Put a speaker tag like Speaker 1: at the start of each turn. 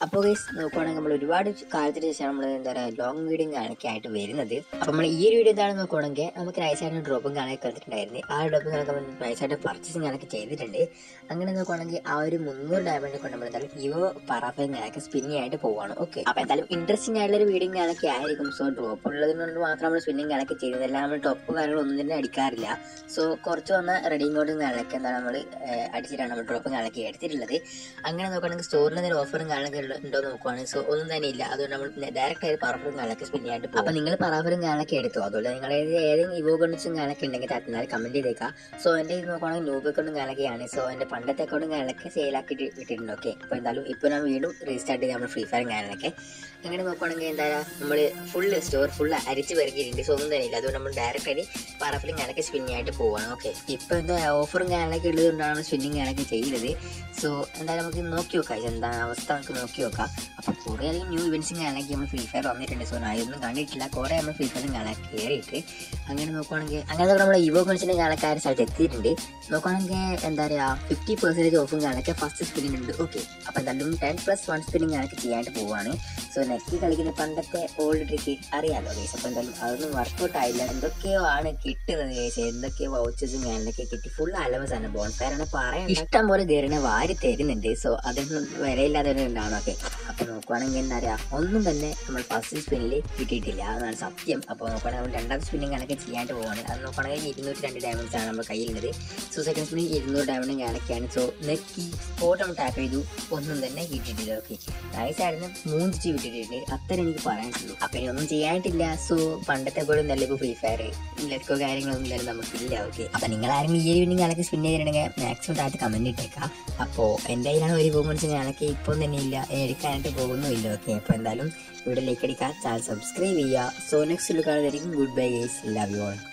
Speaker 1: അപ്പോൾ ഗൈസ് നോക്കുവാണെങ്കിൽ നമ്മൾ ഒരുപാട് കാലത്തിന് ശേഷം നമ്മൾ എന്താ പറയുക ലോങ് വീഡിയോ കാണൊക്കെ ആയിട്ട് വരുന്നത് അപ്പോൾ നമ്മൾ ഈ ഒരു വീഡിയോ എന്താണെന്ന് നോക്കുവാണെങ്കിൽ നമുക്ക് നൈസായിട്ട് ഡ്രോപ്പും കാണാനൊക്കെ എടുത്തിട്ടുണ്ടായിരുന്നു ആ ഡ്രോപ്പും കാണൊക്കെ നമ്മൾ നൈസായിട്ട് പർച്ചേസിങ് കാണൊക്കെ ചെയ്തിട്ടുണ്ട് അങ്ങനെ നോക്കുവാണെങ്കിൽ ആ ഒരു മുന്നൂറ് ഡയമണ്ട് കൊണ്ട് നമ്മൾ എന്തായാലും ഇവോ പറഫയും കാണൊക്കെ സ്പിന്നിങ് ആയിട്ട് പോവാണ് ഓക്കെ അപ്പോൾ എന്തായാലും ഇൻട്രസ്റ്റിംഗ് ആയിട്ടുള്ള ഒരു വീഡിയോ കാണൊക്കെ ആയിരിക്കും സോ ഡ്രോപ്പ് ഉള്ളതുകൊണ്ട് മാത്രം നമ്മൾ സ്പിന്നിങ് കാണൊക്കെ ചെയ്യുന്നത് എല്ലാം നമ്മൾ ടോപ്പ് കാര്യങ്ങളൊന്നും തന്നെ അടിക്കാറില്ല സോ കുറച്ച് വന്ന റെഡിയും കോട്ടും കാണൊക്കെ എന്താണ് നമ്മൾ അടിച്ചിട്ടാണ് നമ്മൾ ഡ്രോപ്പും കാണൊക്കെ എടുത്തിട്ടുള്ളത് അങ്ങനെ നോക്കുകയാണെങ്കിൽ സ്റ്റോറിൽ എന്തെങ്കിലും ഓഫറും കാണൊക്കെ ഉണ്ടോ നോക്കുവാണെങ്കിൽ സോ ഒന്നും തന്നെ ഇല്ല അതുകൊണ്ട് നമ്മൾ ഡയറക്റ്റ് ആയിട്ട് പറഫറും കാണൊക്കെ സ്പിൻ ചെയ്യാണ്ട് പോകും അപ്പോൾ നിങ്ങൾ പറഫറും കാണൊക്കെ എടുത്തു അതുപോലെ നിങ്ങൾ ഏതെങ്കിലും ഇവോ കൊണ്ടും കാണൊക്കെ ഉണ്ടെങ്കിൽ തന്നാൽ കമന്റ് ചെയ്തേക്കാം സോ എൻ്റെ ഇത് നോക്കുവാണെങ്കിൽ നൂബ് അക്കൗണ്ടും കാണൊക്കെയാണ് സോ എൻ്റെ പണ്ടത്തെ അക്കൗണ്ടും കാണൊക്കെ സെയിലാക്കി വിട്ടിട്ടുണ്ട് ഓക്കെ അപ്പോൾ എന്തായാലും ഇപ്പോൾ ഞാൻ വീണ്ടും റീസ്റ്റാർട്ട് ചെയ്ത് നമ്മൾ ഫ്രീ ഫയർ കാണൊക്കെ അങ്ങനെ നോക്കുവാണെങ്കിൽ എന്താ നമ്മൾ ഫുൾ സ്റ്റോർ ഫുൾ അരിച്ച് പെറുക്കിയിട്ടുണ്ട് സോ ഒന്നും തന്നെ ഇല്ല അതുകൊണ്ട് നമ്മൾ ഡയറക്റ്റ് ആയിട്ട് പറഫിലും ഞാനൊക്കെ സ്പിന്നിങ് ആയിട്ട് പോവാണ് ഓക്കെ ഇപ്പോൾ എന്താ ഓഫറും ഞാനൊക്കെ ഉള്ളത് കൊണ്ടാണ് സ്പിന്നിങ് ഞാനൊക്കെ ചെയ്യുന്നത് സോ എന്തായാലും നമുക്ക് നോക്കി നോക്കാം ഇതെന്താണ് അവസ്ഥ നമുക്ക് നോക്കി നോക്കാം അപ്പോൾ കുറേ അധികം ന്യൂ ഇവൻസും കാണാനൊക്കെ നമ്മൾ ഫ്രീ ഫയർ വന്നിട്ടുണ്ട് സോ ഞാൻ ഇതൊന്നും കണ്ടിട്ടില്ല കുറേ നമ്മൾ ഫ്രീ ഫയറും കാണാൻ കയറിയിട്ട് അങ്ങനെ നോക്കുവാണെങ്കിൽ അങ്ങനെ നമ്മൾ ഇവോ കൺസിൻ്റെ കാണക്കാർ സ്ഥലത്ത് എത്തിയിട്ടുണ്ട് നോക്കുകയാണെങ്കിൽ എന്താ പറയുക ഫിഫ്റ്റി പെർസെൻറ്റേജ് ഓഫും കാണൊക്കെ ഫസ്റ്റ് സ്പിന്നിങ് ഉണ്ട് ഓക്കെ അപ്പോൾ എന്തായാലും ടെൻ പ്ലസ് വൺ സ്പിന്നിങ് കാണൊക്കെ ചെയ്യാനായിട്ട് പോവാണ് സോ നെക്സ്റ്റ് കളിക്കുന്ന പണ്ടത്തെ ഓൾഡ് ട്രിക്ക് അറിയാലോ ഗൈസ് അപ്പോൾ എന്തായാലും അതൊന്നും വർക്കൗട്ട് ആയില്ല എന്തൊക്കെയോ ആണ് കിട്ടുന്നത് ഗൈസ് എന്തൊക്കെയോ വൗച്ചേഴ്സും ഞാനൊക്കെ കിട്ടി ഫുൾ അലവസ് ആണ് ബോൺ ഫയർ ആണ് പറയാൻ ഇഷ്ടം പോലെ ഗേറിനെ വാരി തരുന്നുണ്ട് സോ അതൊന്നും വിലയില്ലാതെ ഉണ്ടാവണം ഒക്കെ അപ്പോൾ നോക്കുവാണെങ്കിൽ എന്താ പറയുക ഒന്നും തന്നെ നമ്മൾ ഫസ്റ്റ് സ്പിന്നിൽ കിട്ടിയിട്ടില്ല അതാണ് സത്യം അപ്പോൾ നോക്കുകയാണെങ്കിൽ നമ്മൾ രണ്ടാമത്തെ സ്പിന്നിങ് കണക്കെ ചെയ്യാണ്ട് പോവാണ് അത് നോക്കുകയാണെങ്കിൽ ഇരുന്നൂറ്റി രണ്ട് ഡയമണ്ട്സ് ആണ് നമ്മുടെ കയ്യിലുള്ളത് സോ സെക്കൻഡ് സ്പിന്നിങ് ഇരുന്നൂറ് ഡയമണ്ട് കണക്കെയാണ് സോ നെക്കി സ്പോട്ട് നമ്മൾ ടാപ്പ് ചെയ്തു ഒന്നും തന്നെ കിട്ടിയിട്ടില്ല ഓക്കെ നൈസായിരുന്നു മൂന്ന് ജി വിട്ടിട്ടുണ്ട് അത്ര എനിക്ക് പറയാനുള്ളൂ അപ്പൊ ഇനി ഒന്നും ചെയ്യാനായിട്ടില്ല സോ പണ്ടത്തെ പോലെ നല്ല ഇപ്പൊ ഫ്രീ ഫയർ ലെറ്റ്കോ കാര്യങ്ങളൊന്നും ഇല്ലാലും നമുക്കില്ല ഓക്കെ അപ്പൊ നിങ്ങൾ ആരെങ്കിലും ഈ ഒരു ഞാനൊക്കെ സ്പിൻ ചെയ്തിട്ടുണ്ടെങ്കിൽ മാക്സിമം താഴത്ത് കമന്റ് ഇട്ടേക്കാം അപ്പോ എന്റെ കയ്യിലാണ് ഒരു മൂമെന്റ്സ് ഞാനൊക്കെ ഇപ്പം തന്നെ ഇല്ല എടുക്കാനായിട്ട് പോകുന്നുമില്ല ഓക്കെ അപ്പൊ എന്തായാലും വീഡിയോ ലൈക്ക് അടിക്കുക ചാനൽ സബ്സ്ക്രൈബ് ചെയ്യുക സോ നെക്സ്റ്റ് കാണുന്നതായിരിക്കും good bye guys love you all